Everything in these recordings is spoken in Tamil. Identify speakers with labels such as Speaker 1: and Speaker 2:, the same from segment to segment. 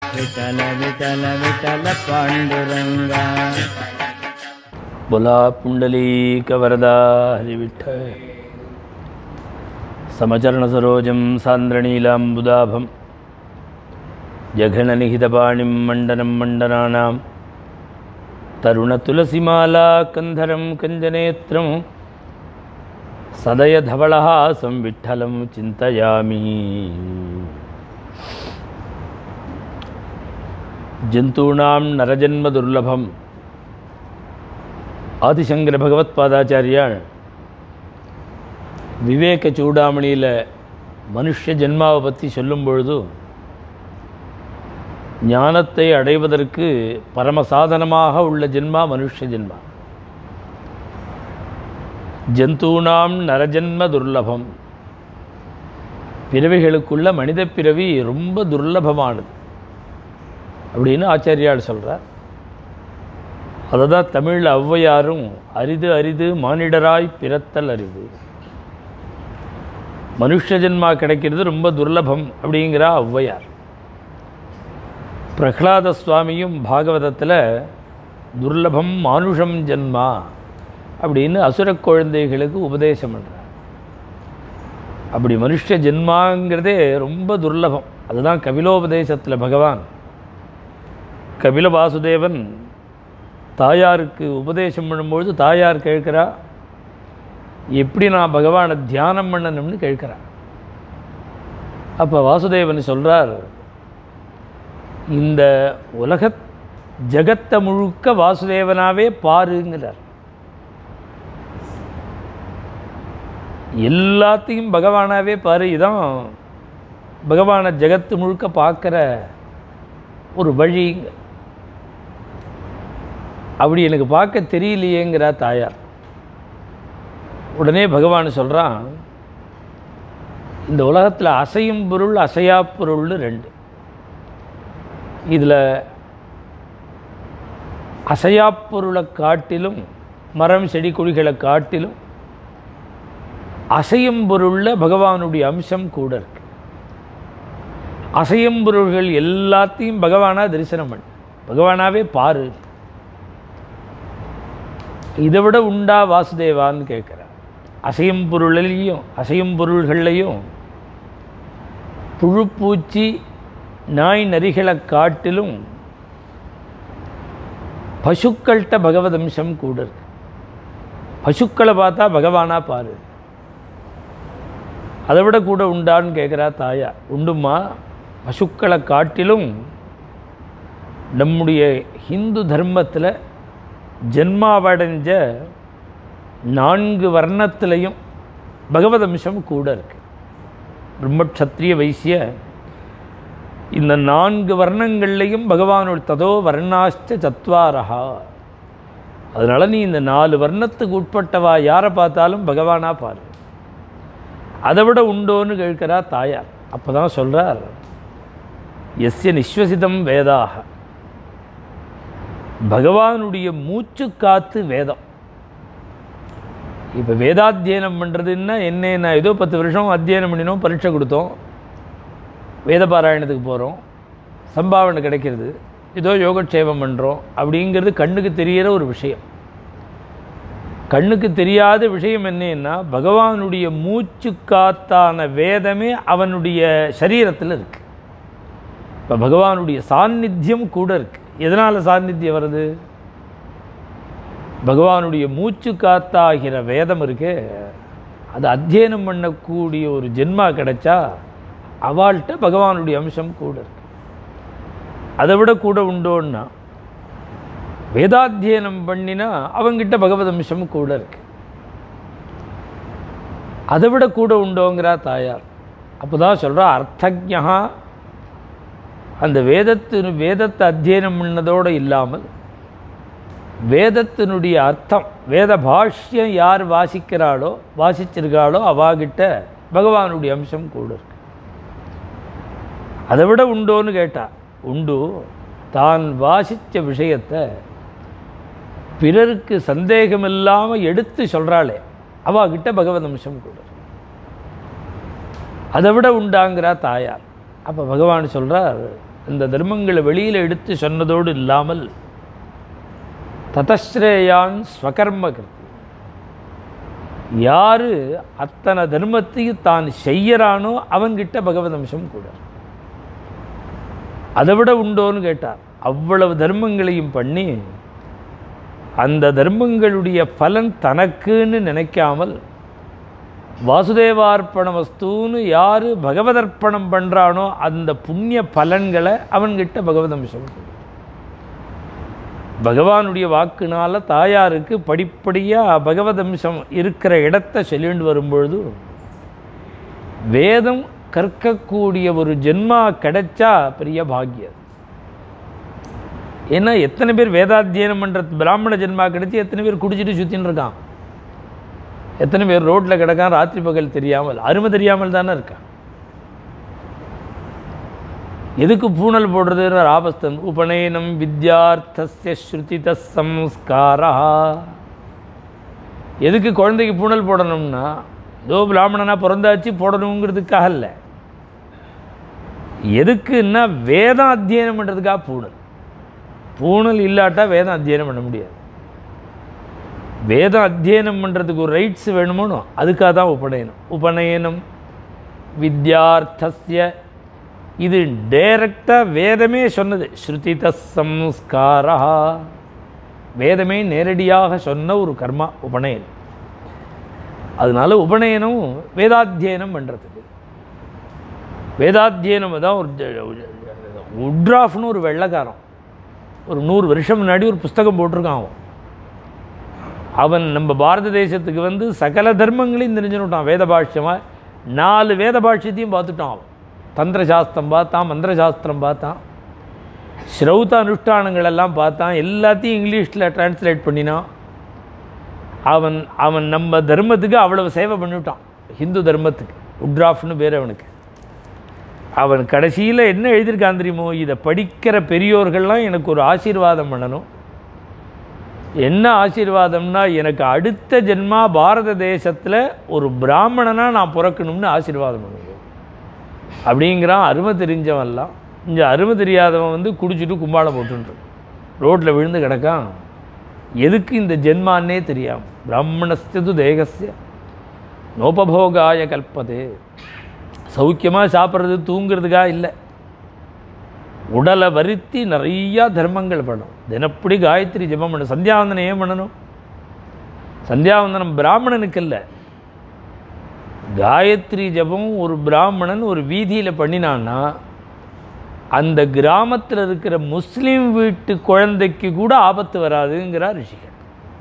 Speaker 1: विठल विठल विठल पांडुरंगा
Speaker 2: बोला पुंडलीक वरदा हरिविठ्ठल समचरणसरोजं सान्द्रणीलाम्बुदाभं जघननिहितपाणिं मण्डनं मण्डनानां तरुणतुलसीमाला कन्धरं कञ्जनेत्रं सदयधवलहासं विठ्ठलं चिन्तयामि जन्तूनां नरजन्मदुर्लभम् ஆதிசங்கர பகவத் பாதாச்சாரியால் விவேக சூடாமணியில் மனுஷ ஜென்மாவை பற்றி சொல்லும் பொழுது ஞானத்தை அடைவதற்கு பரமசாதனமாக உள்ள ஜென்மா மனுஷ ஜென்மா ஜந்தூனாம் நரஜன்ம துர்லபம் பிறவிகளுக்குள்ள மனித பிறவி ரொம்ப துர்லபமானது அப்படின்னு ஆச்சாரியால் சொல்கிறார் அதை தான் தமிழில் ஔவையாரும் அரிது அரிது மானிடராய் பிறத்தல் அரிது மனுஷ ஜென்மா கிடைக்கிறது ரொம்ப துர்லபம் அப்படிங்கிறா ஔவையார் பிரகலாத சுவாமியும் பாகவதத்தில் துர்லபம் மானுஷம் ஜென்மா அப்படின்னு அசுர குழந்தைகளுக்கு உபதேசம் பண்ணுறார் அப்படி மனுஷ ஜென்மாங்கிறதே ரொம்ப துர்லபம் அதுதான் கபிலோபதேசத்தில் பகவான் கபில வாசுதேவன் தாயாருக்கு உபதேசம் பண்ணும்பொழுது தாயார் கேட்குறா எப்படி நான் பகவானை தியானம் பண்ணணும்னு கேட்குறா அப்போ வாசுதேவன் சொல்கிறார் இந்த உலக ஜகத்தை முழுக்க வாசுதேவனாவே பாருங்கிறார் எல்லாத்தையும் பகவானாவே பாரு இதான் பகவானை ஜகத்து முழுக்க பார்க்குற ஒரு வழிங்க அப்படி எனக்கு பார்க்க தெரியலையேங்கிறா தாயார் உடனே பகவான் சொல்கிறான் இந்த உலகத்தில் அசையும் பொருள் அசையா பொருள்னு ரெண்டு இதில் அசையா பொருளை காட்டிலும் மரம் செடி கொடிகளை காட்டிலும் அசையும் பொருளில் பகவானுடைய அம்சம் கூட இருக்கு அசையும் பொருள்கள் எல்லாத்தையும் பகவானா தரிசனம் பண்ணு பகவானாவே பாரு இதை விட உண்டா வாசுதேவான்னு கேட்குறார் அசையும் பொருளிலையும் அசையும் பொருள்கள்லையும் புழு பூச்சி நாய் நரிகளை காட்டிலும் பசுக்கள்கிட்ட பகவத் அம்சம் கூட இருக்கு பசுக்களை பார்த்தா பகவானா பாரு அதை விட கூட உண்டான்னு கேட்குறா தாயா உண்டுமா பசுக்களை காட்டிலும் நம்முடைய ஹிந்து தர்மத்தில் ஜென்மாவடைஞ்ச நான்கு வர்ணத்திலையும் பகவத் அம்சம் கூட இருக்கு பிரம்மக்ஷத்ரிய வைசிய இந்த நான்கு வர்ணங்கள்லையும் பகவானோட ததோ வர்ணாஷ்ட சத்வாரஹா அதனால் நீ இந்த நாலு வர்ணத்துக்கு உட்பட்டவா யாரை பார்த்தாலும் பகவானா பாரு அதை விட உண்டோன்னு கேட்கிறா தாயார் அப்போ தான் சொல்கிறார் எஸ்ய நிஸ்வசிதம் வேதாக பகவானுடைய மூச்சு காத்து வேதம் இப்போ வேதாத்தியனம் பண்ணுறதுன்னா என்ன நான் ஏதோ பத்து வருஷம் அத்தியனம் பண்ணினோம் பரீட்சை கொடுத்தோம் வேத பாராயணத்துக்கு போகிறோம் சம்பாவனை கிடைக்கிறது ஏதோ யோகக்ஷேமம் பண்ணுறோம் அப்படிங்கிறது கண்ணுக்கு தெரிகிற ஒரு விஷயம் கண்ணுக்கு தெரியாத விஷயம் என்னன்னா பகவானுடைய மூச்சு காத்தான வேதமே அவனுடைய சரீரத்தில் இருக்குது இப்போ பகவானுடைய சாநித்தியம் கூட இருக்குது எதனால் சாநித்தியம் வருது பகவானுடைய மூச்சு காத்தாகிற வேதம் இருக்கே அது அத்தியனம் பண்ணக்கூடிய ஒரு ஜென்மா கிடைச்சா அவள்கிட்ட பகவானுடைய அம்சம் கூட இருக்கு அதை விட கூட உண்டோன்னா வேதாத்தியனம் பண்ணினா அவங்கிட்ட பகவத் அம்சம் கூட இருக்கு அதை விட கூட உண்டோங்கிறா தாயார் அப்போ தான் சொல்கிறா அர்த்தஜா அந்த வேதத்தின் வேதத்தை அத்தியனம் பண்ணதோடு இல்லாமல் வேதத்தினுடைய அர்த்தம் வேத பாஷ்யம் யார் வாசிக்கிறாளோ வாசிச்சிருக்காளோ அவாகிட்ட பகவானுடைய அம்சம் கூட இருக்கு அதை விட உண்டோன்னு கேட்டா உண்டு தான் வாசித்த விஷயத்தை பிறருக்கு சந்தேகம் இல்லாமல் எடுத்து சொல்கிறாளே அவாகிட்ட பகவத் அம்சம் கூட இருக்கு. அதை விட உண்டாங்கிறா தாயார் அப்போ பகவான் சொல்கிறார் அந்த தர்மங்களை வெளியில் எடுத்து சொன்னதோடு இல்லாமல் ததஸ்ரேயான் ஸ்வகர்ம கிருத்தி யாரு அத்தனை தர்மத்தையும் தான் செய்யறானோ அவன்கிட்ட பகவத் அம்சம் கூட அதை விட உண்டோன்னு கேட்டார் அவ்வளவு தர்மங்களையும் பண்ணி அந்த தர்மங்களுடைய பலன் தனக்குன்னு நினைக்காமல் வாசுதேவார்ப்பண வஸ்துன்னு யார் பகவதர்ப்பணம் பண்ணுறானோ அந்த புண்ணிய பலன்களை அவன்கிட்ட பகவத் அம்சம் கொடு. பகவானுடைய வாக்குனால தாயாருக்கு படிப்படியாக பகவத் அம்சம் இருக்கிற இடத்த சொல்லிட்டு வரும்பொழுது வேதம் கற்கக்கூடிய ஒரு ஜென்மா கிடைச்சா பெரிய பாக்கியம் ஏன்னா எத்தனை பேர் வேதாத்தியனம் பண்ணுற பிராமண ஜென்மா கிடைச்சி எத்தனை பேர் குடிச்சிட்டு சுற்றின்னு இருக்கான் எத்தனை பேர் ரோட்டில் கிடக்கான் ராத்திரி பகல் தெரியாமல் அருமை தெரியாமல் தானே இருக்கான் எதுக்கு பூணல் போடுறது ஆபஸ்தம் உபநயனம் வித்யார்த்தஸ்ய ஸ்ருதித சம்ஸ்காரா எதுக்கு குழந்தைக்கு பூணல் போடணும்னா ஏதோ பிராமணனா பிறந்தாச்சு போடணுங்கிறதுக்காக இல்லை எதுக்குன்னா வேதம் அத்தியனம் பண்ணுறதுக்காக பூணல் பூணல் இல்லாட்டா வேதம் அத்தியனம் பண்ண முடியாது வேதம் அத்தியனம் பண்ணுறதுக்கு ஒரு ரைட்ஸ் வேணுமோனோ அதுக்காக தான் உபநயனம் உபநயனம் வித்யார்த்தஸ்ய இது டைரக்டாக வேதமே சொன்னது ஸ்ருதித சம்ஸ்காரா வேதமே நேரடியாக சொன்ன ஒரு கர்மா உபநயனம் அதனால உபநயனம் வேதாத்தியனம் பண்ணுறதுக்கு வேதாத்தியனம் தான் ஒரு உட்ராஃப்னு ஒரு வெள்ளைக்காரன் ஒரு நூறு வருஷம் முன்னாடி ஒரு புஸ்தகம் போட்டிருக்கான் அவன் அவன் நம்ம பாரத தேசத்துக்கு வந்து சகல தர்மங்களையும் தெரிஞ்சுட்டான் வேத பாஷ்யமாக நாலு வேத பாஷ்யத்தையும் பார்த்துட்டான் அவன் தந்திர சாஸ்திரம் பார்த்தான் மந்திர சாஸ்திரம் பார்த்தான் ஸ்ரௌத அனுஷ்டானங்கள் எல்லாம் பார்த்தான் எல்லாத்தையும் இங்கிலீஷில் டிரான்ஸ்லேட் பண்ணினான் அவன் அவன் நம்ம தர்மத்துக்கு அவ்வளவு சேவை பண்ணிவிட்டான் ஹிந்து தர்மத்துக்கு உட்ராஃப்னு பேர் அவனுக்கு அவன் கடைசியில் என்ன எழுதியிருக்கான் தெரியுமோ இதை படிக்கிற பெரியோர்கள்லாம் எனக்கு ஒரு ஆசீர்வாதம் பண்ணணும் என்ன ஆசீர்வாதம்னா எனக்கு அடுத்த ஜென்மா பாரத தேசத்தில் ஒரு பிராமணனாக நான் பிறக்கணும்னு ஆசீர்வாதம் பண்ணுங்க அப்படிங்கிறான் அருமை தெரிஞ்சவன்லாம் இங்கே அருமை தெரியாதவன் வந்து குடிச்சிட்டு கும்பாளம் போட்டுன்றான் ரோட்டில் விழுந்து கிடக்கான் எதுக்கு இந்த ஜென்மான்னே தெரியாம பிராமணஸ்து தேகஸ்ய நோபபோகாய கல்பதே சௌக்கியமாக சாப்பிட்றது தூங்குறதுக்காக இல்லை உடலை வருத்தி நிறையா தர்மங்கள் பண்ணணும் தினப்படி காயத்ரி ஜெபம் பண்ணணும் சந்தியாவந்தனம் ஏன் பண்ணணும் சந்தியாவந்தனம் பிராமணனுக்கு இல்லை காயத்ரி ஜெபம் ஒரு பிராமணன் ஒரு வீதியில் பண்ணினான்னா அந்த கிராமத்தில் இருக்கிற முஸ்லீம் வீட்டு குழந்தைக்கு கூட ஆபத்து வராதுங்கிறார் ரிஷிகன்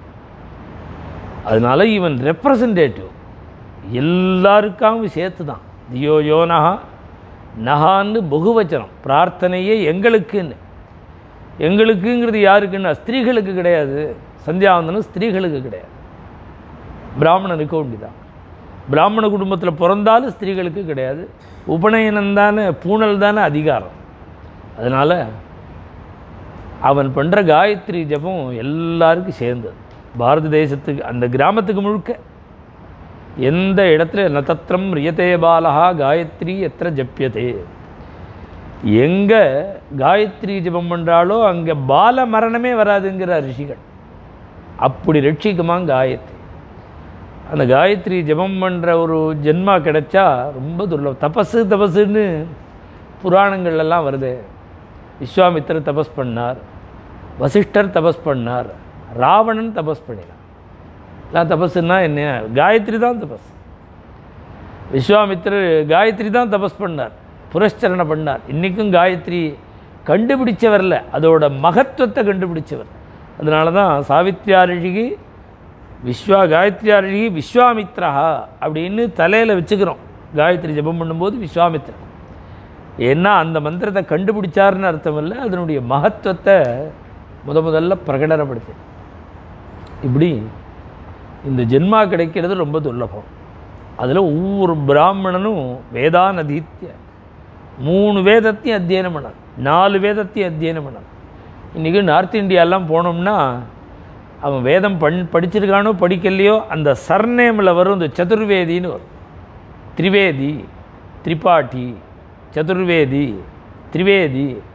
Speaker 2: அதனால இவன் ரெப்ரசன்டேட்டிவ் எல்லாருக்காகவும் சேர்த்து தான் தியோ யோ நகா நகான்னு பகுவச்சனம் பிரார்த்தனையே எங்களுக்குன்னு எங்களுக்குங்கிறது யாருக்குன்னா ஸ்திரீகளுக்கு கிடையாது சந்தியாவந்தனம் ஸ்திரீகளுக்கு கிடையாது பிராமணனுக்கு உண்டுதான் பிராமண குடும்பத்தில் பிறந்தாலும் ஸ்திரீகளுக்கு கிடையாது உபநயனம் தானே பூணல் தானே அதிகாரம் அதனால் அவன் பண்ணுற காயத்ரி ஜபம் எல்லாருக்கும் சேர்ந்தது பாரத தேசத்துக்கு அந்த கிராமத்துக்கு முழுக்க எந்த இடத்துல நதத்திரம் ரியதே பாலகா காயத்ரி எத்திர ஜப்பியதே எங்கே காயத்ரி ஜபம் பண்ணுறாலோ அங்கே பால மரணமே வராதுங்கிற ரிஷிகள் அப்படி ரட்சிக்குமா காயத்ரி அந்த காயத்ரி ஜபம் பண்ணுற ஒரு ஜென்மா கிடைச்சா ரொம்ப துர்லபம் தபஸு தபஸுன்னு புராணங்கள்லாம் வருது விஸ்வாமித்திரர் தபஸ் பண்ணார் வசிஷ்டர் தபஸ் பண்ணார் ராவணன் தபஸ் பண்ணினார் எல்லாம் தபஸ்ன்னா என்ன காயத்ரி தான் தபஸ் விஸ்வாமித்திரர் காயத்ரி தான் தபஸ் பண்ணார் புரஸ்சரணை பண்ணார் இன்றைக்கும் காயத்ரி கண்டுபிடிச்சவர்ல அதோட மகத்துவத்தை கண்டுபிடிச்சவர் அதனால தான் சாவித்ரியா ரிஷிக்கு விஸ்வா காயத்ரியா ரிஷிக்கு விஸ்வாமித்ரா அப்படின்னு தலையில் வச்சுக்கிறோம் காயத்ரி ஜெபம் பண்ணும்போது விஸ்வாமித்ரா ஏன்னா அந்த மந்திரத்தை கண்டுபிடிச்சாருன்னு அர்த்தம் இல்லை அதனுடைய மகத்துவத்தை முத முதல்ல பிரகடனப்படுத்து இப்படி இந்த ஜென்மா கிடைக்கிறது ரொம்ப துர்லபம் அதில் ஒவ்வொரு பிராமணனும் வேதானதீத்திய மூணு வேதத்தையும் அத்தியனம் பண்ணான் நாலு வேதத்தையும் அத்தியனம் பண்ணான் இன்றைக்கி நார்த் இந்தியாலாம் போனோம்னா அவன் வேதம் பண் படிச்சிருக்கானோ படிக்கலையோ அந்த சர்நேமில் வரும் இந்த சதுர்வேதின்னு வரும் திரிவேதி திரிபாட்டி சதுர்வேதி திரிவேதி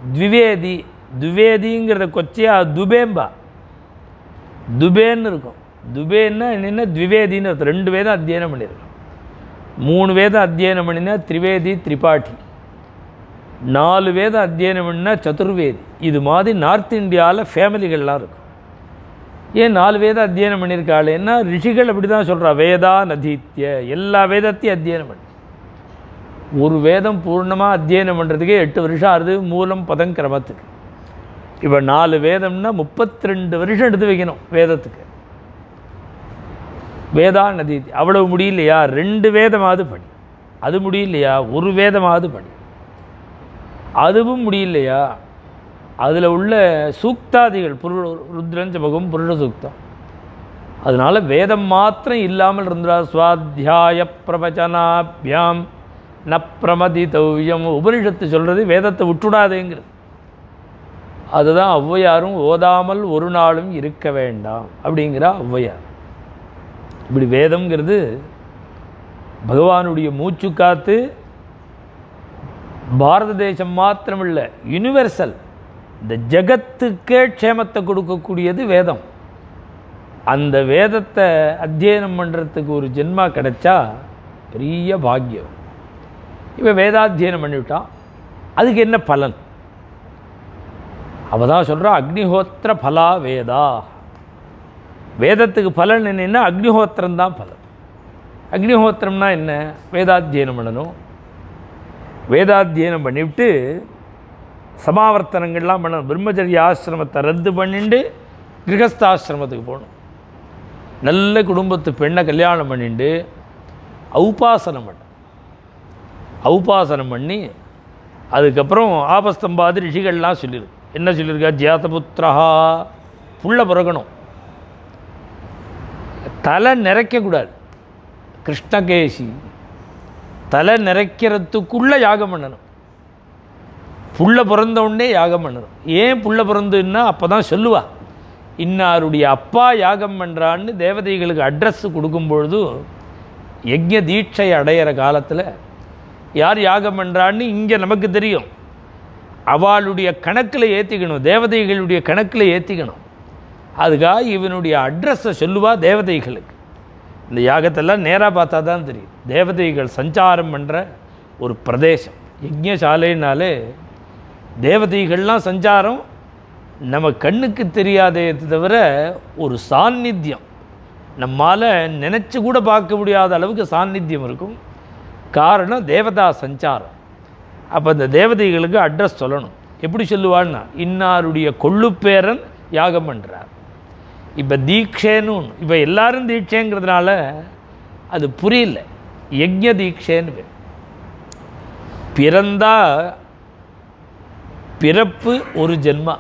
Speaker 2: த்விவேதி துவேதிங்கிறத கொச்சையா துபேம்பா துபேன்னு இருக்கும் துபேன்னா என்னென்ன த்விவேதின்னு அர்த்தம் ரெண்டு வேதம் அத்தியனம் பண்ணியிருக்கோம் மூணு வேதம் அத்தியனம் பண்ணினா திரிவேதி திரிபாட்டி நாலு வேதம் அத்தியனம் பண்ணினா சதுர்வேதி இது மாதிரி நார்த் இந்தியாவில் ஃபேமிலிகள்லாம் இருக்கும் ஏன் நாலு வேதம் அத்தியனம் பண்ணியிருக்காளேன்னா ரிஷிகள் அப்படி தான் சொல்கிறா வேதா நதீத்திய எல்லா வேதத்தையும் அத்தியனம் பண்ணி ஒரு வேதம் பூர்ணமாக அத்தியனம் பண்ணுறதுக்கே எட்டு வருஷம் ஆகுது மூலம் பதம் கிரமத்துக்கு இப்போ நாலு வேதம்னா முப்பத்தி ரெண்டு வருஷம் எடுத்து வைக்கணும் வேதத்துக்கு வேதா நதி அவ்வளவு முடியலையா ரெண்டு வேதமாவது படி அது முடியலையா ஒரு வேதமாவது படி அதுவும் முடியலையா அதில் உள்ள சூக்தாதிகள் புரு ருத்ரன் ஜபகம் புருஷ சூக்தம் அதனால் வேதம் மாத்திரம் இல்லாமல் இருந்தா சுவாத்தியாய பிரவச்சனாபியாம் ந பிரமதிதவ்யம் உபனிஷத்து சொல்கிறது வேதத்தை விட்டுடாதேங்கிறது அதுதான் ஔவையாரும் ஓதாமல் ஒரு நாளும் இருக்க வேண்டாம் அப்படிங்கிறா ஔவையார் இப்படி வேதம்ங்கிறது பகவானுடைய மூச்சு காத்து பாரத தேசம் மாத்திரமில்ல யுனிவர்சல் இந்த ஜகத்துக்கே க்ஷேமத்தை கொடுக்கக்கூடியது வேதம் அந்த வேதத்தை அத்தியனம் பண்ணுறதுக்கு ஒரு ஜென்மா கிடைச்சா பெரிய பாக்கியம் இவன் வேதாத்தியனம் பண்ணிவிட்டான் அதுக்கு என்ன பலன் அவ தான் சொல்கிறா அக்னிஹோத்திர பலா வேதா வேதத்துக்கு பலன் என்னென்னா அக்னிஹோத்திரம் தான் பலன் அக்னிஹோத்திரம்னா என்ன வேதாத்தியனம் பண்ணணும் வேதாத்தியனம் பண்ணிவிட்டு சமாவர்த்தனங்கள்லாம் பண்ணணும் பிரம்மச்சரிய ஆசிரமத்தை ரத்து பண்ணிட்டு கிரகஸ்தாசிரமத்துக்கு போகணும் நல்ல குடும்பத்து பெண்ணை கல்யாணம் பண்ணிட்டு ஔபாசனம் பண்ண ஔபாசனம் பண்ணி அதுக்கப்புறம் ஆபஸ்தம்பாதி ரிஷிகள்லாம் சொல்லியிருக்கு என்ன சொல்லியிருக்கா ஜாதபுத்திரஹா புள்ள பிறக்கணும் தலை நிறைக்கக்கூடாது கிருஷ்ணகேசி தலை நிறைக்கிறதுக்குள்ளே யாகம் பண்ணணும் புள்ள பிறந்த உடனே யாகம் பண்ணணும் ஏன் புள்ள பிறந்துன்னா அப்போ தான் சொல்லுவா இன்னாருடைய அப்பா யாகம் பண்ணுறான்னு தேவதைகளுக்கு அட்ரஸ் கொடுக்கும்பொழுது யஜ்ய தீட்சை அடையிற காலத்தில் யார் யாகம் பண்ணுறான்னு இங்கே நமக்கு தெரியும் அவளுடைய கணக்கில் ஏற்றிக்கணும் தேவதைகளுடைய கணக்கில் ஏற்றிக்கணும் அதுக்காக இவனுடைய அட்ரஸை சொல்லுவா தேவதைகளுக்கு இந்த யாகத்தெல்லாம் நேராக பார்த்தா தான் தெரியும் தேவதைகள் சஞ்சாரம் பண்ணுற ஒரு பிரதேசம் யஜ்யசாலைனாலே தேவதைகள்லாம் சஞ்சாரம் நம்ம கண்ணுக்கு தெரியாதே தவிர ஒரு சாநித்தியம் நம்மால் நினச்சி கூட பார்க்க முடியாத அளவுக்கு சாநித்தியம் இருக்கும் காரணம் தேவதா சஞ்சாரம் அப்போ இந்த தேவதைகளுக்கு அட்ரஸ் சொல்லணும் எப்படி சொல்லுவான்னா இன்னாருடைய கொள்ளுப்பேரன் யாகம் பண்ணுறார் இப்போ தீட்சேன்னு ஒன்று இப்போ எல்லாரும் தீட்சைங்கிறதுனால அது புரியல யஜ்ய தீட்சைன்னு பேர் பிறந்தா பிறப்பு ஒரு ஜென்மா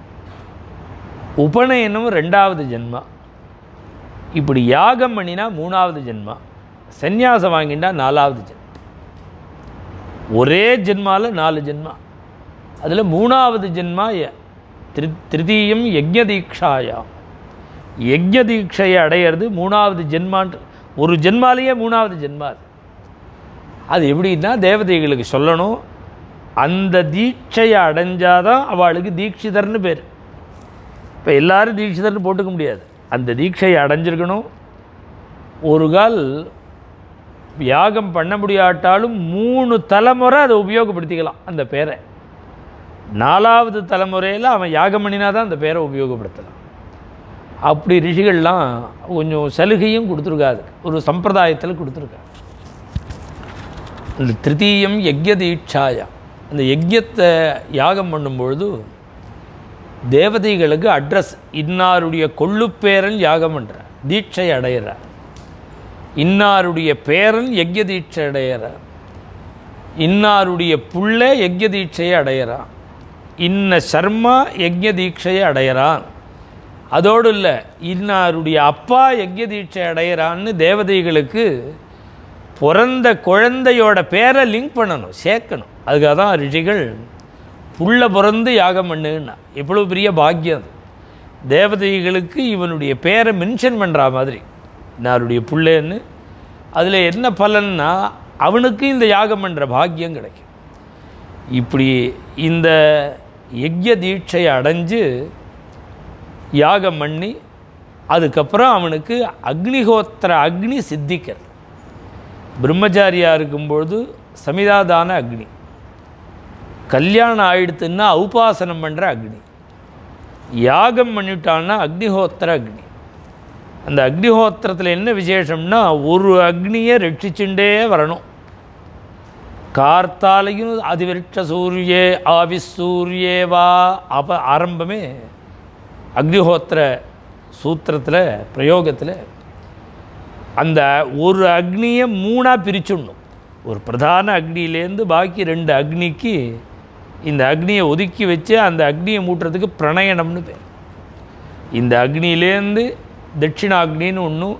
Speaker 2: உபநயனம் ரெண்டாவது ஜென்மா இப்படி யாகம் பண்ணினா மூணாவது ஜென்மா சந்நியாசம் வாங்கிட்டா நாலாவது ஜென்மா ஒரே ஜென்மாவில் நாலு ஜென்மா அதில் மூணாவது ஜென்மா ய- திரு திருத்தீயம் யஜ்ய தீக்ஷாயா யஜ்ய தீட்சையை அடையிறது மூணாவது ஜென்மான் ஒரு ஜென்மாலேயே மூணாவது ஜென்மா அது அது எப்படின்னா தேவதைகளுக்கு சொல்லணும் அந்த தீட்சையை அடைஞ்சாதான் அவளுக்கு தீட்சிதர்னு பேர் இப்போ எல்லாரும் தீட்சிதர்னு போட்டுக்க முடியாது அந்த தீட்சையை அடைஞ்சிருக்கணும் ஒரு கால் யாகம் பண்ண முடியாட்டாலும் மூணு தலைமுறை அதை உபயோகப்படுத்திக்கலாம் அந்த பேரை நாலாவது தலைமுறையில் அவன் யாகம் பண்ணினா தான் அந்த பேரை உபயோகப்படுத்தலாம் அப்படி ரிஷிகள்லாம் கொஞ்சம் சலுகையும் கொடுத்துருக்காது ஒரு சம்பிரதாயத்தில் கொடுத்துருக்காங்க இந்த திருத்தீயம் யஜ்ய தீட்சாயா அந்த யஜ்யத்தை யாகம் பண்ணும்பொழுது தேவதைகளுக்கு அட்ரஸ் இன்னாருடைய கொள்ளுப்பேரன் யாகம் பண்ணுறார் தீட்சை அடையிறார் இன்னாருடைய பேரன் யஜ்ய தீட்சை அடையிறார் இன்னாருடைய புள்ள யஜ்ய தீட்சையை அடையிறான் இன்ன சர்மா யஜ்ய தீட்சையை அடையிறான் அதோடு இல்லை இன்னாருடைய அப்பா யஜ்ய தீட்சை அடையிறான்னு தேவதைகளுக்கு பிறந்த குழந்தையோட பேரை லிங்க் பண்ணணும் சேர்க்கணும் அதுக்காக தான் ரிஷிகள் புள்ள பிறந்து யாகம் பண்ணுன்னா எவ்வளோ பெரிய பாக்கியம் அது தேவதைகளுக்கு இவனுடைய பேரை மென்ஷன் பண்ணுற மாதிரி இன்னாருடைய புள்ளேன்னு அதில் என்ன பலன்னா அவனுக்கு இந்த யாகம் பண்ணுற பாக்கியம் கிடைக்கும் இப்படி இந்த யஜ்ய தீட்சையை அடைஞ்சு யாகம் பண்ணி அதுக்கப்புறம் அவனுக்கு அக்னிஹோத்திர அக்னி சித்திக்கிறது பிரம்மச்சாரியாக இருக்கும்பொழுது சமிதாதான அக்னி கல்யாணம் ஆயிடுத்துன்னா உபாசனம் பண்ணுற அக்னி யாகம் பண்ணிட்டான்னா அக்னிஹோத்திர அக்னி அந்த அக்னிஹோத்திரத்தில் என்ன விசேஷம்னா ஒரு அக்னியை ரட்சிச்சுட்டே வரணும் கார்த்தாலையும் அதிவிருட்ச சூரியே ஆவிசூரியே வா அப்போ ஆரம்பமே அக்னிஹோத்திர சூத்திரத்தில் பிரயோகத்தில் அந்த ஒரு அக்னியை மூணாக பிரிச்சுடணும் ஒரு பிரதான அக்னியிலேருந்து பாக்கி ரெண்டு அக்னிக்கு இந்த அக்னியை ஒதுக்கி வச்சு அந்த அக்னியை மூட்டுறதுக்கு பிரணயனம்னு பேர் இந்த அக்னியிலேருந்து தட்சிணாக்னின்னு ஒன்றும்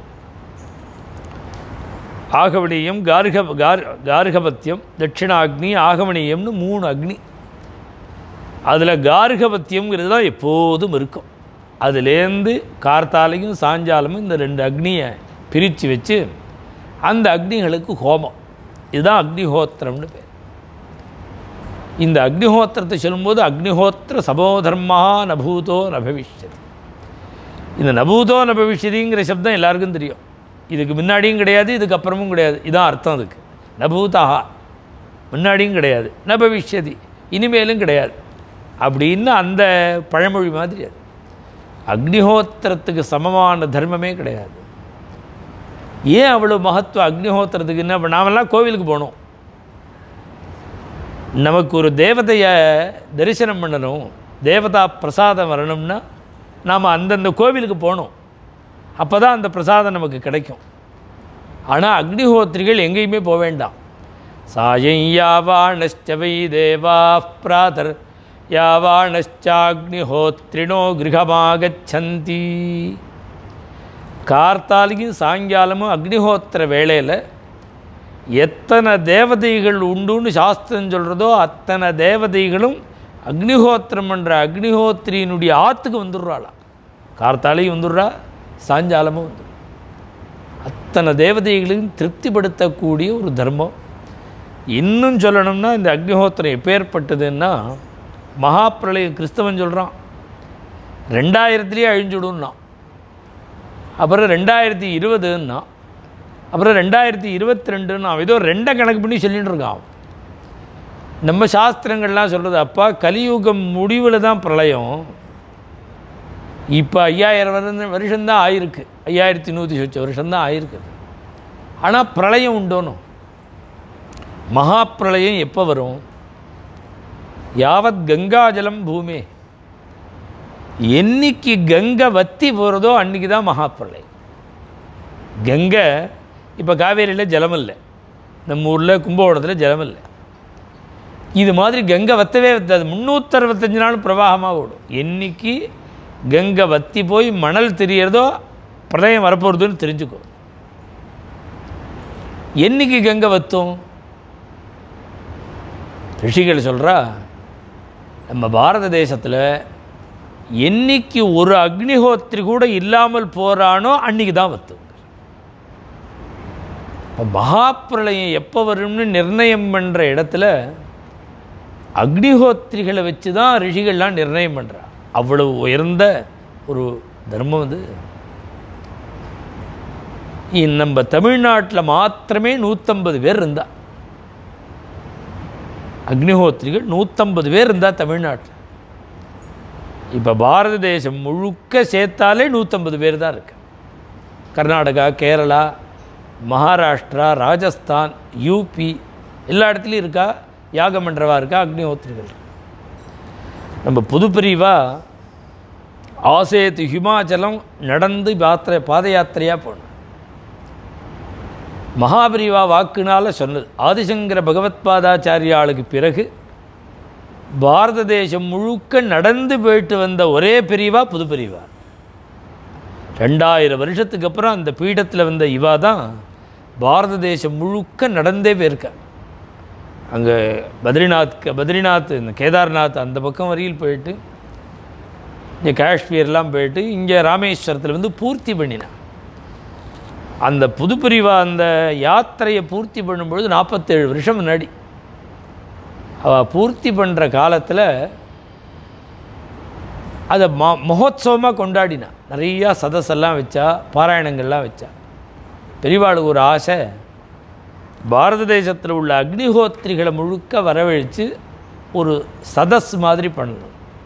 Speaker 2: ஆகவனியம் கார்க கார் கார்கபத்தியம் தட்சிணாக்னி ஆகவனியம்னு மூணு அக்னி அதில் கார்கபத்தியம்ங்கிறது தான் எப்போதும் இருக்கும் அதுலேருந்து கார்த்தாலையும் சாஞ்சாலமும் இந்த ரெண்டு அக்னியை பிரித்து வச்சு அந்த அக்னிகளுக்கு ஹோமம் இதுதான் அக்னிஹோத்திரம்னு பேர் இந்த அக்னிஹோத்திரத்தை சொல்லும்போது அக்னிஹோத்திர சபோதர்மா நபூதோ நபவிஷ்யது இந்த நபூதோ நபவிஷ்யதிங்கிற சப்தம் எல்லாருக்கும் தெரியும் இதுக்கு முன்னாடியும் கிடையாது இதுக்கு அப்புறமும் கிடையாது இதான் அர்த்தம் அதுக்கு நபூதா முன்னாடியும் கிடையாது நபவிஷ்யதி இனிமேலும் கிடையாது அப்படின்னு அந்த பழமொழி மாதிரி அது அக்னிஹோத்திரத்துக்கு சமமான தர்மமே கிடையாது ஏன் அவ்வளோ மகத்துவம் அக்னிஹோத்திரத்துக்கு என்ன இப்ப நாமெல்லாம் கோவிலுக்கு போகணும் நமக்கு ஒரு தேவதையை தரிசனம் பண்ணணும் தேவதா பிரசாதம் வரணும்னா நாம் அந்தந்த கோவிலுக்கு போகணும் அப்போ தான் அந்த பிரசாதம் நமக்கு கிடைக்கும் ஆனால் அக்னிஹோத்திரிகள் எங்கேயுமே போக வேண்டாம் சாயம் யாவாணஷ்டவை தேவா பிராதர் யாவாணஷ்டாக்னிஹோத்ரிணோ கிரகமாகச்சந்தி கார்த்தாலையும் சாயங்காலமும் அக்னிஹோத்திர வேளையில் எத்தனை தேவதைகள் உண்டுன்னு சாஸ்திரம் சொல்கிறதோ அத்தனை தேவதைகளும் அக்னிஹோத்திரம் பண்ணுற அக்னிஹோத்திரியினுடைய ஆற்றுக்கு வந்துடுறாளாம் கார்த்தாலையும் வந்துடுறா சாயங்காலமும் வந்துடும் அத்தனை தேவதைகளையும் திருப்திப்படுத்தக்கூடிய ஒரு தர்மம் இன்னும் சொல்லணும்னா இந்த அக்னிஹோத்திரம் எப்பேற்பட்டதுன்னா மகாப்பிரளய கிறிஸ்தவன் சொல்கிறான் ரெண்டாயிரத்துலேயே அழிஞ்சுடுன்னா அப்புறம் ரெண்டாயிரத்தி இருபதுன்னா அப்புறம் ரெண்டாயிரத்தி இருபத்தி ரெண்டுன்னு அவன் ஏதோ ரெண்டை கணக்கு பண்ணி சொல்லிட்டு இருக்கான் அவன். நம்ம சாஸ்திரங்கள்லாம் சொல்கிறது அப்பா கலியுகம் முடிவில் தான் பிரளயம் இப்போ ஐயாயிரம் வருஷம் வருஷம்தான் ஆயிருக்கு ஐயாயிரத்தி நூற்றி சொச்ச வருஷம்தான் ஆயிருக்கு ஆனால் பிரளயம் உண்டோனும் மகா பிரளயம் எப்போ வரும் யாவத் கங்காஜலம் பூமி என்னைக்கு கங்கை வத்தி போகிறதோ அன்றைக்கி தான் மகா பிரளயம் கங்கை இப்போ காவேரியில் ஜலம் இல்லை நம்ம ஊரில் கும்பகோணத்தில் ஜலம் இல்லை இது மாதிரி கங்கை வத்தவே வத்தாது முந்நூற்றறுபத்தஞ்சு நாள் பிரவாகமாக ஓடும் என்னைக்கு கங்கை வத்தி போய் மணல் தெரியறதோ பிரளயம் வரப்போகிறதுன்னு தெரிஞ்சுக்கோ என்னைக்கு கங்கை வத்தும் ரிஷிகள் சொல்கிறா நம்ம பாரத தேசத்தில் என்னைக்கு ஒரு அக்னிஹோத்திரி கூட இல்லாமல் போகிறானோ அன்னைக்கு தான் வத்தும் இப்போ மகாப்பிரளயம் எப்போ வரும்னு நிர்ணயம் பண்ணுற இடத்துல அக்னிஹோத்திரிகளை வச்சு தான் ரிஷிகள்லாம் நிர்ணயம் பண்ணுறா அவ்வளவு உயர்ந்த ஒரு தர்மம் அது இ- நம்ம தமிழ்நாட்டில் மாத்திரமே நூற்றம்பது பேர் இருந்தா அக்னிஹோத்திரிகள் நூற்றம்பது பேர் இருந்தா தமிழ்நாட்டில் இப்போ பாரத தேசம் முழுக்க சேர்த்தாலே நூற்றம்பது பேர் தான் இருக்கு கர்நாடகா கேரளா மகாராஷ்டிரா ராஜஸ்தான் யூபி எல்லா இடத்துலையும் இருக்கா யாகம் பண்ணுறவா இருக்கா அக்னிஹோத்திரிகள் நம்ம புதுப்பிரிவா ஆசேத்து ஹிமாச்சலம் நடந்து யாத்திரை பாத யாத்திரையாக போனோம் மகாபிரிவா வாக்குனால சொன்னது ஆதிசங்கர பகவத்பாதாச்சாரியாளுக்கு பிறகு பாரத தேசம் முழுக்க நடந்து போயிட்டு வந்த ஒரே பிரிவா புது பிரிவா ரெண்டாயிரம் வருஷத்துக்கு அப்புறம் அந்த பீடத்தில் வந்த இவா தான் பாரத தேசம் முழுக்க நடந்தே போயிருக்க அங்கே பத்ரிநாத் பத்ரிநாத் இந்த கேதார்நாத் அந்த பக்கம் வரையில் போயிட்டு இங்கே காஷ்மீர்லாம் போயிட்டு இங்கே ராமேஸ்வரத்தில் வந்து பூர்த்தி பண்ணினான் அந்த புதுப்பிரிவா அந்த யாத்திரையை பூர்த்தி பண்ணும்பொழுது நாற்பத்தேழு வருஷம் முன்னாடி அவள் பூர்த்தி பண்ணுற காலத்தில் அதை ம மகோத்சவமாக கொண்டாடினா நிறையா சதஸெல்லாம் வச்சா பாராயணங்கள்லாம் வச்சா பெரியவாளுக்கு ஒரு ஆசை பாரத தேசத்தில் உள்ள அக்னிஹோத்திரிகளை முழுக்க வரவழைச்சு ஒரு சதஸ் மாதிரி பண்ணணும்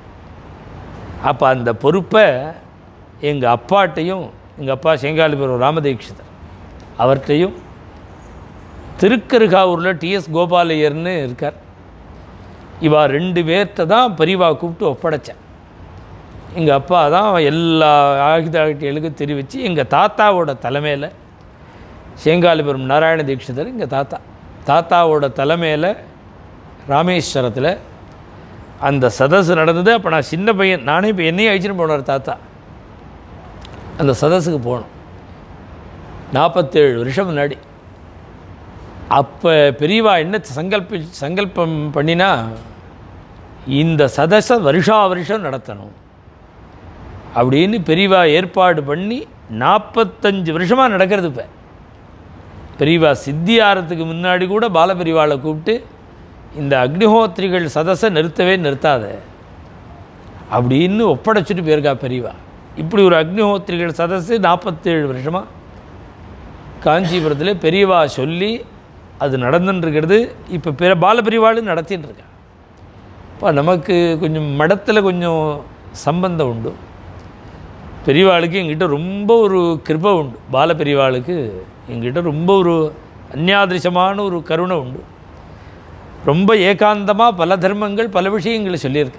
Speaker 2: அப்போ அந்த பொறுப்பை எங்கள் அப்பாட்டையும் எங்கள் அப்பா செங்காலிபுரம் ராமதீட்சிதர் அவர்கிட்டையும் திருக்கருகாவூரில் டிஎஸ் கோபாலையர்னு இருக்கார் இவா ரெண்டு பேர்த்த தான் பெரியவா கூப்பிட்டு ஒப்படைச்சேன் எங்கள் அப்பா தான் எல்லா ஆகிதாகிட்டிகளுக்கும் தெரிவித்து எங்கள் தாத்தாவோட தலைமையில் சேங்காலிபுரம் நாராயண தீட்சிதர் எங்கள் தாத்தா தாத்தாவோட தலைமையில் ராமேஸ்வரத்தில் அந்த சதசு நடந்தது அப்போ நான் சின்ன பையன் நானே இப்போ என்னையும் அழிச்சுன்னு போனார் தாத்தா அந்த சதஸுக்கு போனோம் நாற்பத்தேழு வருஷம் முன்னாடி அப்போ பெரியவா என்ன சங்கல்பி சங்கல்பம் பண்ணினா இந்த சதஸை வருஷா வருஷம் நடத்தணும் அப்படின்னு பெரியவா ஏற்பாடு பண்ணி நாற்பத்தஞ்சு வருஷமாக நடக்கிறது இப்போ பெரியவா சித்தியாரத்துக்கு முன்னாடி கூட பாலபெரிவாளை கூப்பிட்டு இந்த அக்னிஹோத்திரிகள் சதஸை நிறுத்தவே நிறுத்தாத அப்படின்னு ஒப்படைச்சிட்டு போயிருக்கா பெரியவா இப்படி ஒரு அக்னிஹோத்திரிகள் சதஸு நாற்பத்தேழு வருஷமாக காஞ்சிபுரத்தில் பெரியவா சொல்லி அது நடந்துட்டுருக்கிறது இப்போ பிற பாலபெரிவாளும் நடத்தின்னு இருக்கா இப்போ நமக்கு கொஞ்சம் மடத்தில் கொஞ்சம் சம்பந்தம் உண்டு பெரியவாளுக்கு எங்கிட்ட ரொம்ப ஒரு கிருபை உண்டு பால பெரியவாளுக்கு எங்கிட்ட ரொம்ப ஒரு அந்யாதிருஷமான ஒரு கருணை உண்டு ரொம்ப ஏகாந்தமாக பல தர்மங்கள் பல விஷயங்களை சொல்லியிருக்கேன்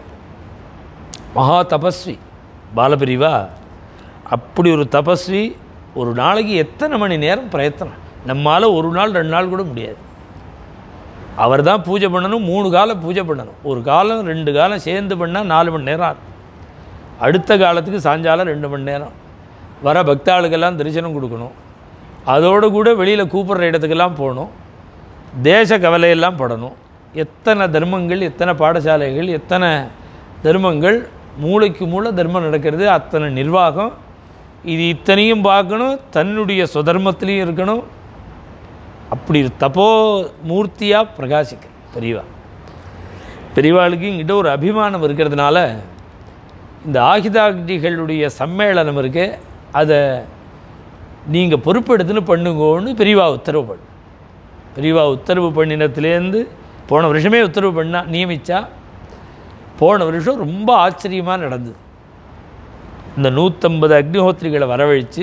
Speaker 2: மகா தபஸ்வி பாலபிரிவா அப்படி ஒரு தபஸ்வி ஒரு நாளைக்கு எத்தனை மணி நேரம் பிரயத்தனம் நம்மால் ஒரு நாள் ரெண்டு நாள் கூட முடியாது அவர் தான் பூஜை பண்ணணும் மூணு காலம் பூஜை பண்ணணும் ஒரு காலம் ரெண்டு காலம் சேர்ந்து பண்ணால் நாலு மணி நேரம் ஆகும் அடுத்த காலத்துக்கு சாயங்காலம் ரெண்டு மணி நேரம் வர பக்தாளுக்கெல்லாம் தரிசனம் கொடுக்கணும் அதோடு கூட வெளியில் கூப்பிட்ற இடத்துக்கெல்லாம் போகணும் தேச கவலையெல்லாம் படணும் எத்தனை தர்மங்கள் எத்தனை பாடசாலைகள் எத்தனை தர்மங்கள் மூளைக்கு மூளை தர்மம் நடக்கிறது அத்தனை நிர்வாகம் இது இத்தனையும் பார்க்கணும் தன்னுடைய சுதர்மத்திலையும் இருக்கணும் அப்படி தப்போ மூர்த்தியாக பிரகாசிக்க பெரியவா பெரியவாளுக்கு இங்கிட்ட ஒரு அபிமானம் இருக்கிறதுனால இந்த ஆகிதாக்திகளுடைய சம்மேளனம் இருக்கு அதை நீங்கள் பொறுப்பெடுத்துன்னு பண்ணுங்கன்னு பெரியவா உத்தரவு பண்ணு பெரியவா உத்தரவு பண்ணினத்துலேருந்து போன வருஷமே உத்தரவு பண்ணா நியமித்தா போன வருஷம் ரொம்ப ஆச்சரியமாக நடந்தது இந்த நூற்றம்பது அக்னிஹோத்திரிகளை வரவழைச்சு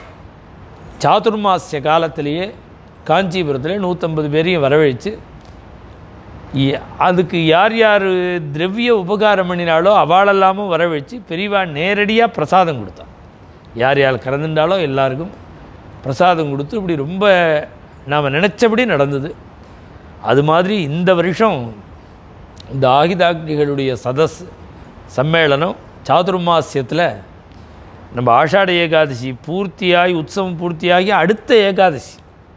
Speaker 2: சாதுர்மாசிய காலத்திலேயே காஞ்சிபுரத்தில் நூற்றம்பது பேரையும் வரவழைச்சு இ- அதுக்கு யார் யார் திரவிய உபகாரம் பண்ணினாலோ அவளெல்லாமும் வரவழைச்சு பெரியவா நேரடியாக பிரசாதம் கொடுத்தா யார் யார் கறந்துட்டாலோ எல்லாருக்கும் பிரசாதம் கொடுத்து இப்படி ரொம்ப நாம் நினச்சபடி நடந்தது அது மாதிரி இந்த வருஷம் இந்த ஆகிதாக்னிகளுடைய சதஸ் சம்மேளனம் சாதுர்மாசியத்தில் நம்ம ஆஷாட ஏகாதசி பூர்த்தியாகி உற்சவம் பூர்த்தியாகி அடுத்த ஏகாதசி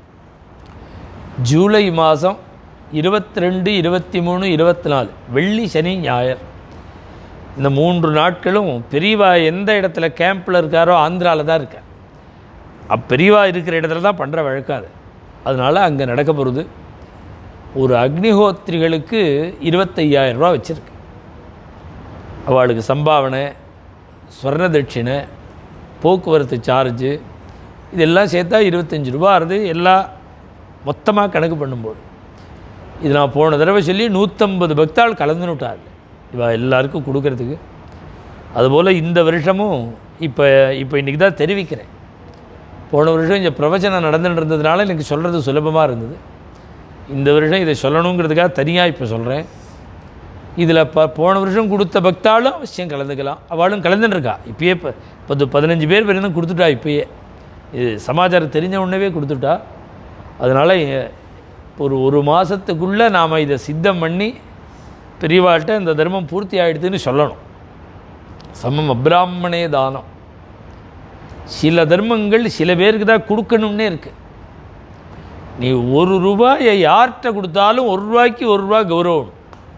Speaker 2: ஜூலை மாதம் இருபத்தி ரெண்டு இருபத்தி மூணு இருபத்தி நாலு வெள்ளி சனி ஞாயிறு இந்த மூன்று நாட்களும் பெரியவா எந்த இடத்துல கேம்பில் இருக்காரோ ஆந்திராவில் தான் இருக்கார் அப் பெரியவா இருக்கிற இடத்துல தான் பண்ணுற வழக்கம் அது அதனால் அங்கே நடக்க போகிறது ஒரு அக்னிஹோத்திரிகளுக்கு இருபத்தையாயிரம் ரூபா வச்சுருக்கு அவளுக்கு சம்பாவனை ஸ்வர்ண தட்சிணை போக்குவரத்து சார்ஜு இதெல்லாம் சேர்த்தா இருபத்தஞ்சி ரூபா ஆறுது எல்லாம் மொத்தமாக கணக்கு பண்ணும்போது இது நான் போன தடவை சொல்லி நூற்றம்பது பக்தாள் கலந்துனுட்டார் இவா எல்லாருக்கும் கொடுக்கறதுக்கு அதுபோல் இந்த வருஷமும் இப்போ இப்போ இன்றைக்கி தான் தெரிவிக்கிறேன் போன வருஷம் இங்கே பிரவச்சனம் நடந்துட்டு இருந்ததுனால எனக்கு சொல்கிறது சுலபமாக இருந்தது இந்த வருஷம் இதை சொல்லணுங்கிறதுக்காக தனியாக இப்போ சொல்கிறேன் இதில் ப போன வருஷம் கொடுத்த பக்தாலும் அவசியம் கலந்துக்கலாம் அவளும் கலந்துட்டுருக்கா இப்பயே இப்போ பத்து பதினஞ்சு பேர் வரையும் கொடுத்துட்டா இப்பயே இது சமாச்சாரம் தெரிஞ்ச உடனே கொடுத்துட்டா அதனால் ஒரு ஒரு மாதத்துக்குள்ளே நாம் இதை சித்தம் பண்ணி பெரியவாள்கிட்ட இந்த தர்மம் பூர்த்தி ஆகிடுதுன்னு சொல்லணும் சமம் அப்ராமணே தானம் சில தர்மங்கள் சில பேருக்கு தான் கொடுக்கணும்னே இருக்கு நீ ஒரு ரூபாயை யார்கிட்ட கொடுத்தாலும் ஒரு ரூபாய்க்கு ஒரு ரூபா கௌரவம்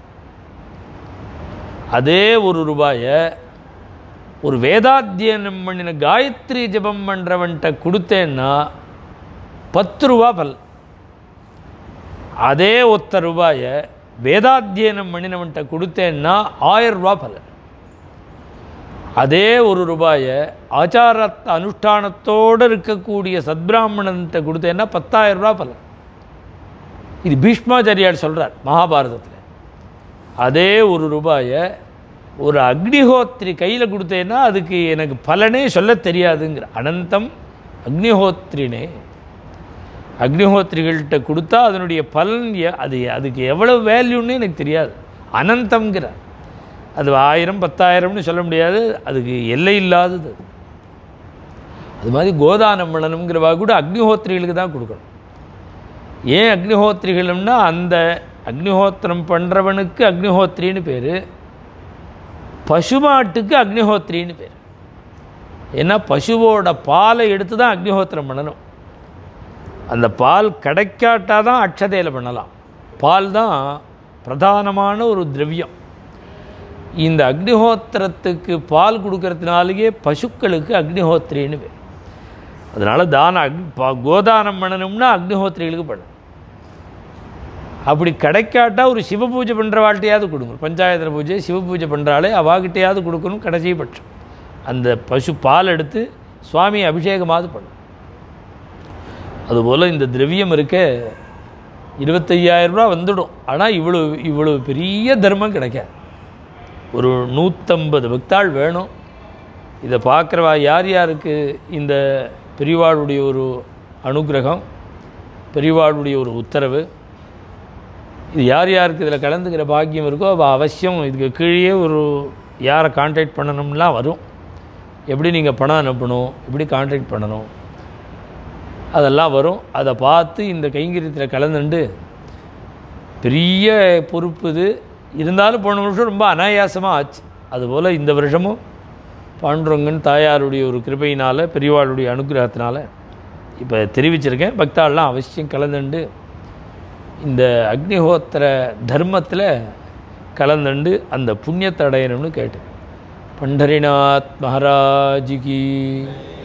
Speaker 2: அதே ஒரு ரூபாயை ஒரு வேதாத்தியனம் பண்ணின காயத்ரி ஜபம் பண்ணுறவன்கிட்ட கொடுத்தேன்னா பத்து ரூபா பல் அதே ஒத்த ரூபாயை வேதாத்தியனம் பண்ணினவன்கிட்ட கொடுத்தேன்னா ஆயிரம் ரூபா பலன் அதே ஒரு ரூபாயை ஆச்சார அனுஷ்டானத்தோடு இருக்கக்கூடிய சத்பிராமணன்கிட்ட கொடுத்தேன்னா பத்தாயிரம் ரூபாய் பலன் இது பீஷ்மாச்சாரியார் சொல்கிறார் மகாபாரதத்தில் அதே ஒரு ரூபாயை ஒரு அக்னிஹோத்ரி கையில் கொடுத்தேன்னா அதுக்கு எனக்கு பலனே சொல்ல தெரியாதுங்கிற அனந்தம் அக்னிஹோத்ரினே அக்னிஹோத்ரிகள்கிட்ட கொடுத்தா அதனுடைய பலன் எ- அது அதுக்கு எவ்வளவு வேல்யூன்னு எனக்கு தெரியாது அனந்தம்ங்கிற அது ஆயிரம் பத்தாயிரம்னு சொல்ல முடியாது அதுக்கு எல்லை இல்லாதது அது மாதிரி கோதானம் பண்ணணுங்கிறவா கூட அக்னிஹோத்ரிகளுக்கு தான் கொடுக்கணும் ஏன் அக்னிஹோத்ரிகள்னா அந்த அக்னிஹோத்திரம் பண்ணுறவனுக்கு அக்னிஹோத்ரின்னு பேர் பசுமாட்டுக்கு அக்னிஹோத்ரின்னு பேர் ஏன்னா பசுவோட பாலை எடுத்து தான் அக்னிஹோத்திரம் பண்ணணும் அந்த பால் கிடைக்காட்டா தான் அக்ஷதையில் பண்ணலாம் பால் தான் பிரதானமான ஒரு திரவியம் இந்த அக்னிஹோத்திரத்துக்கு பால் கொடுக்கறதுனாலேயே பசுக்களுக்கு அக்னிஹோத்திரின்னு பேர் அதனால் தான அக் பா- கோதானம் பண்ணணும்னா அக்னிஹோத்திரிகளுக்கு பண்ணணும் அப்படி கிடைக்காட்டா ஒரு சிவ பூஜை பண்ணுற வாழ்க்கையாவது கொடுங்க பஞ்சாயத்து பூஜை சிவ பூஜை பண்ணுறாலே அவாகிட்டையாவது கொடுக்கணும் கடைசி பட்சம் அந்த பசு பால் எடுத்து சுவாமி அபிஷேகமாவது பண்ணும் அதுபோல் இந்த திரவியம் இருக்க இருபத்தையாயிரம் ரூபா வந்துடும் ஆனால் இவ்வளோ இவ்வளோ பெரிய தர்மம் கிடைக்காது ஒரு நூற்றம்பது பக்தாள் வேணும் இதை பார்க்குறவா யார் யாருக்கு இந்த பெரியவாளுடைய ஒரு அனுக்கிரகம் பெரியவாளுடைய ஒரு உத்தரவு இது யார் யாருக்கு இதில் கலந்துக்கிற பாக்கியம் இருக்கோ அவள் அவசியம் இதுக்கு கீழே ஒரு யாரை கான்டாக்ட் பண்ணணும்லாம் வரும் எப்படி நீங்கள் பணம் அனுப்பணும் எப்படி கான்டாக்ட் பண்ணணும் அதெல்லாம் வரும் அதை பார்த்து இந்த கைங்கரியத்தில் கலந்துண்டு பெரிய பொறுப்பு இது இருந்தாலும் போன வருஷம் ரொம்ப அனாயாசமாக ஆச்சு அதுபோல் இந்த வருஷமும் பாண்டுரங்கன் தாயாருடைய ஒரு கிருபையினால் பெரியவாளுடைய அனுகிரகத்தினால இப்போ தெரிவிச்சிருக்கேன் பக்தாள்லாம் அவசியம் கலந்துண்டு இந்த அக்னிஹோத்திர தர்மத்தில் கலந்துண்டு அந்த புண்ணியத்தை அடையணும்னு கேட்டேன் பண்டரிநாத் மகாராஜிக்கு